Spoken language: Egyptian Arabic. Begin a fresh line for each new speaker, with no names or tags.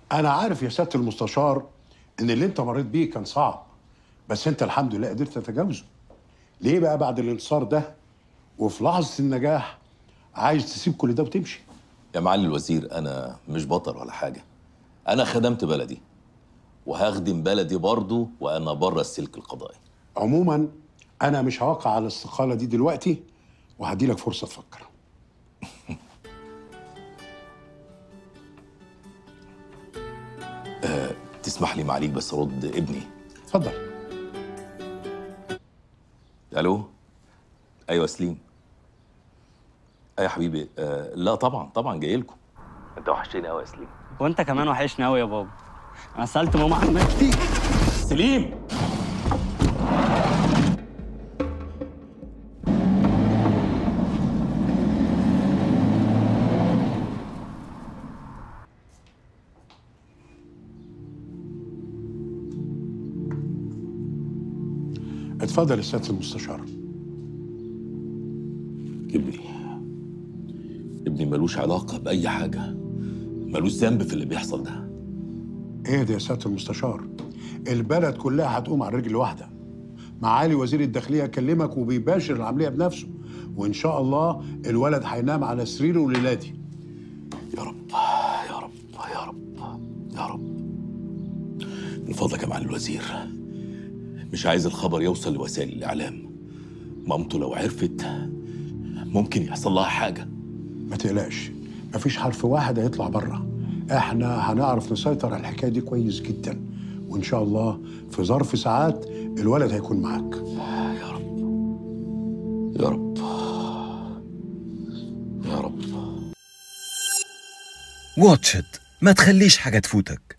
انا عارف يا سياده المستشار ان اللي انت مريت بيه كان صعب بس انت الحمد لله قدرت تتجاوزه ليه بقى بعد الانتصار ده وفي لحظه النجاح عايز تسيب كل ده وتمشي
يا معالي الوزير انا مش بطل ولا حاجه انا خدمت بلدي وهخدم بلدي برضه وانا بره السلك القضائي
عموما انا مش هوقع على الاستقاله دي دلوقتي وهدي لك فرصه تفكر
تسمح لي معاليك بس ارد ابني
اتفضل
الو ايوه سليم ايوه يا حبيبي آه لا طبعا طبعا جاي لكم انت وحشتني قوي يا سليم
وانت كمان وحشني قوي يا بابا انا سالت ماما عنك كتير
سليم
اتفضل يا سياده المستشار
ابني ابني ملوش علاقه باي حاجه ملوش ذنب في اللي بيحصل ده
ايه ده يا سياده المستشار البلد كلها هتقوم على رجل واحده معالي وزير الداخليه كلمك وبيباشر العمليه بنفسه وان شاء الله الولد هينام على سريره وليلاتي
يا رب يا رب يا رب يا رب من فضلك يا معالي الوزير مش عايز الخبر يوصل لوسائل الاعلام مامته لو عرفت ممكن يحصل لها حاجه
ما تقلقش مفيش حرف واحد هيطلع بره احنا هنعرف نسيطر على الحكايه دي كويس جدا وان شاء الله في ظرف ساعات الولد هيكون معاك
يا رب يا رب يا رب
واتش إت ما تخليش حاجة تفوتك